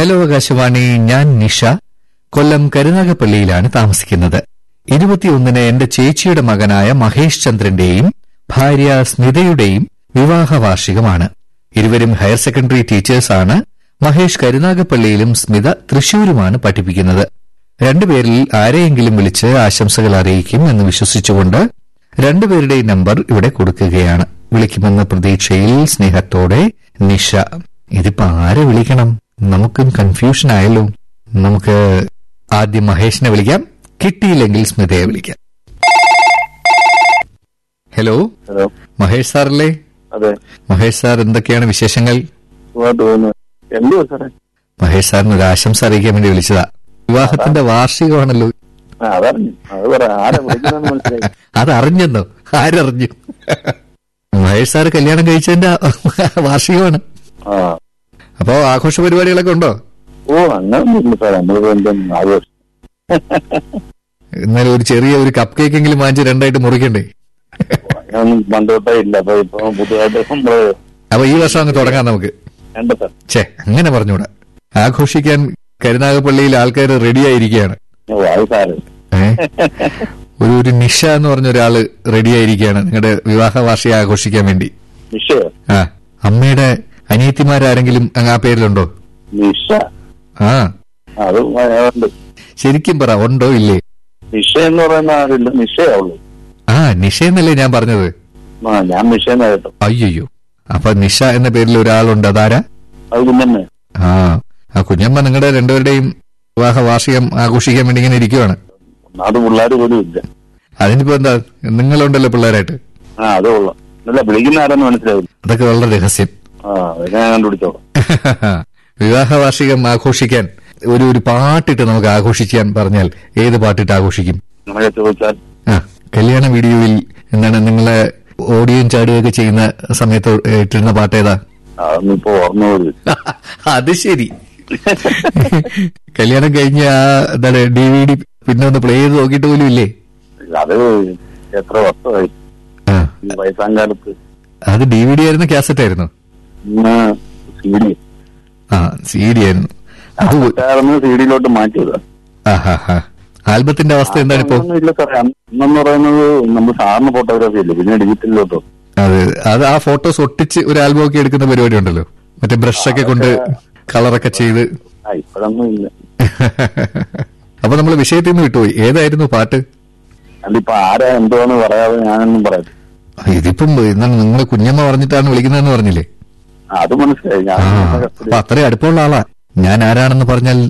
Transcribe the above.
Hello Akashvani ഞാൻ നിഷ കൊല്ലം കരുനാഗപ്പള്ളിയിലാണ് താമസിക്കുന്നത് ഇരുപത്തിയൊന്നിന് എന്റെ ചേച്ചിയുടെ മകനായ മഹേഷ് ചന്ദ്രന്റെയും ഭാര്യ സ്മിതയുടെയും വിവാഹ വാർഷികമാണ് ഇരുവരും ഹയർ സെക്കൻഡറി ടീച്ചേഴ്സാണ് മഹേഷ് കരുനാഗപ്പള്ളിയിലും സ്മിത തൃശൂരുമാണ് പഠിപ്പിക്കുന്നത് രണ്ടുപേരിൽ ആരെയെങ്കിലും വിളിച്ച് ആശംസകൾ അറിയിക്കും എന്ന് വിശ്വസിച്ചുകൊണ്ട് രണ്ടുപേരുടെയും നമ്പർ ഇവിടെ കൊടുക്കുകയാണ് വിളിക്കുമെന്ന പ്രതീക്ഷയിൽ സ്നേഹത്തോടെ നിഷ ഇതിപ്പോ ആരെ വിളിക്കണം നമുക്കും കൺഫ്യൂഷൻ ആയല്ലോ നമുക്ക് ആദ്യം മഹേഷിനെ വിളിക്കാം കിട്ടിയില്ലെങ്കിൽ സ്മിതയെ വിളിക്കാം ഹലോ ഹലോ മഹേഷ് സാറല്ലേ അതെ മഹേഷ് സാർ എന്തൊക്കെയാണ് വിശേഷങ്ങൾ സുഖമായിട്ട് പോകുന്നു എന്തുവാ സാറേ മഹേഷ് സാറിന് ഒരു ആശംസ അറിയിക്കാൻ വേണ്ടി വിളിച്ചതാ വിവാഹത്തിന്റെ വാർഷികമാണല്ലോ ആ അതറിഞ്ഞു അത് പറ ആരാ വിളിക്കുന്നതെന്ന് മനസ്സിലായി അത് അറിഞ്ഞെന്നോ ആരറിഞ്ഞു മഹേഷ് സാറ് കല്യാണം കഴിച്ചതിന്റെ വാർഷികമാണ് ആ അപ്പോ ആഘോഷ പരിപാടികളൊക്കെ ഉണ്ടോ ഓ അങ്ങനൊന്നുമില്ല സാറേ നമ്മളിപ്പോ എന്തും ആഘോഷം എന്നാലും ഒരു ചെറിയ ഒരു കപ്പ് കേക്ക് എങ്കിലും വാങ്ങിച്ച് രണ്ടായിട്ട് മുറിക്കണ്ടേ അങ്ങനൊന്നും പണ്ട് തൊട്ടേ ഇല്ല അപ്പൊ ഇപ്പൊ പുതിയതായിട്ട് നമ്മള് അപ്പൊ ഈ വർഷം അങ്ങ് തുടങ്ങാം നമുക്ക് വേണ്ട സാർ ഛേ അങ്ങനെ പറഞ്ഞൂടാ ആഘോഷിക്കാൻ കരുനാഗപ്പള്ളിയിൽ ആൾക്കാർ റെഡിയായിരിക്കുകയാണ് ഓ അത് സാറ് ഏ? ഒരു ഒരു നിഷ എന്ന് പറഞ്ഞ ഒരാള് റെഡിയായിരിക്കുകയാണ് നിങ്ങളുടെ വിവാഹ വാർഷികം ആഘോഷിക്കാൻ വേണ്ടി നിഷയോ ആ അമ്മയുടെ അനിയത്തിമാരാരെങ്കിലും അങ്ങ് ആ പേരിലുണ്ടോ നിഷ ആ അത് ഉണ്ട് ശരിക്കും പറ ഉണ്ടോ ഇല്ലേ നിഷ എന്ന് പറയുന്ന ആരില്ല നിഷയാവുള്ളൂ ആ നിഷ എന്നല്ലേ ഞാൻ പറഞ്ഞത് ആ ഞാൻ നിഷേന്ന് കേട്ടോ അയ്യോ അപ്പൊ നിഷ എന്ന പേരിൽ ഒരാളുണ്ട് അതാരാ അത് കുഞ്ഞമ്മേ ആ ആ കുഞ്ഞമ്മ നിങ്ങളുടെ രണ്ടുപേരുടെയും വിവാഹ വാർഷികം ആഘോഷിക്കാൻ വേണ്ടി ഇങ്ങനെ ഇരിക്കുവാണ് അത് പിള്ളേര് പോലും ഇല്ല അതിനിപ്പോ എന്താ നിങ്ങളുണ്ടല്ലോ പിള്ളേരായിട്ട് ആ അത് കൊള്ളാം അല്ല വിളിക്കുന്ന ആരെന്ന് മനസ്സിലാവില്ല അതൊക്കെ വളരെ രഹസ്യം ആ അത് ഞാൻ കണ്ടുപിടിച്ചോളാം വിവാഹ വാർഷികം ആഘോഷിക്കാൻ ഒരു ഒരു പാട്ടിട്ട് നമുക്ക് ആഘോഷിക്കാൻ പറഞ്ഞാൽ ഏത് പാട്ടിട്ട് ആഘോഷിക്കും നമ്മളെ ചോദിച്ചാൽ ആ കല്യാണ വീഡിയോയിൽ എന്താണ് നിങ്ങളെ ഓഡിയോയും ചാടുകയൊക്കെ ചെയ്യുന്ന സമയത്ത് ഇട്ടിരുന്ന പാട്ട് ഏതാ അതൊന്നും ഇപ്പൊ ഓർമ്മ പോലും ഇല്ല. അത് ശരി കല്യാണം കഴിഞ്ഞ ആ എന്താണ് ഡി വി ഡി പിന്നെ ഒന്ന് പ്ലേ ചെയ്ത് നോക്കിയിട്ട് പോലും ഇല്ലേ അത് എത്ര വർഷമായി ആ ഈ വയസ്സാം കാലത്ത് അത് ഡി വി ഡി ആയിരുന്നു കാസറ്റ് ആയിരുന്നു ഇന്ന് സി ഡി ആ സി ഡി ആയിരുന്നു അത് കാലത്ത് സി ഡിയിലോട്ട് മാറ്റിയത് ആ ഹാ ഹാ ആൽബത്തിന്റെ അവസ്ഥ എന്താണ് ഇപ്പോ ഇല്ല സാറേ അന്നെന്ന് പറയുന്നത് നമ്മൾ സാറിന് ഫോട്ടോഗ്രാഫി അല്ലേ പിന്നെ ഡിജിറ്റലിലോട്ടോ അത് അത് ആ ഫോട്ടോസ് ഒട്ടിച്ച് ഒരു ആൽബം ഒക്കെ എടുക്കുന്ന പരിപാടി ഉണ്ടല്ലോ മറ്റേ ബ്രഷ് ഒക്കെ കൊണ്ട് കളറൊക്കെ ചെയ്ത് ആ ഇപ്പോഴൊന്നും ഇല്ല അപ്പൊ നമ്മൾ വിഷയത്തിൽ നിന്ന് വിട്ടുപോയി ഏതായിരുന്നു പാട്ട് അതിപ്പോ ആരാ എന്തോന്ന് പറയാതെ ഞാനൊന്നും പറയാം ആ, ഇതിപ്പം എന്താണ് നിങ്ങൾ കുഞ്ഞമ്മ പറഞ്ഞിട്ടാണ് വിളിക്കുന്നതെന്ന് പറഞ്ഞില്ലേ അത് മനസ്സിലായി ഞാൻ ആ അപ്പൊ അത്രയും അടുപ്പമുള്ള ആളാ ഞാൻ ആരാണെന്ന് പറഞ്ഞാൽ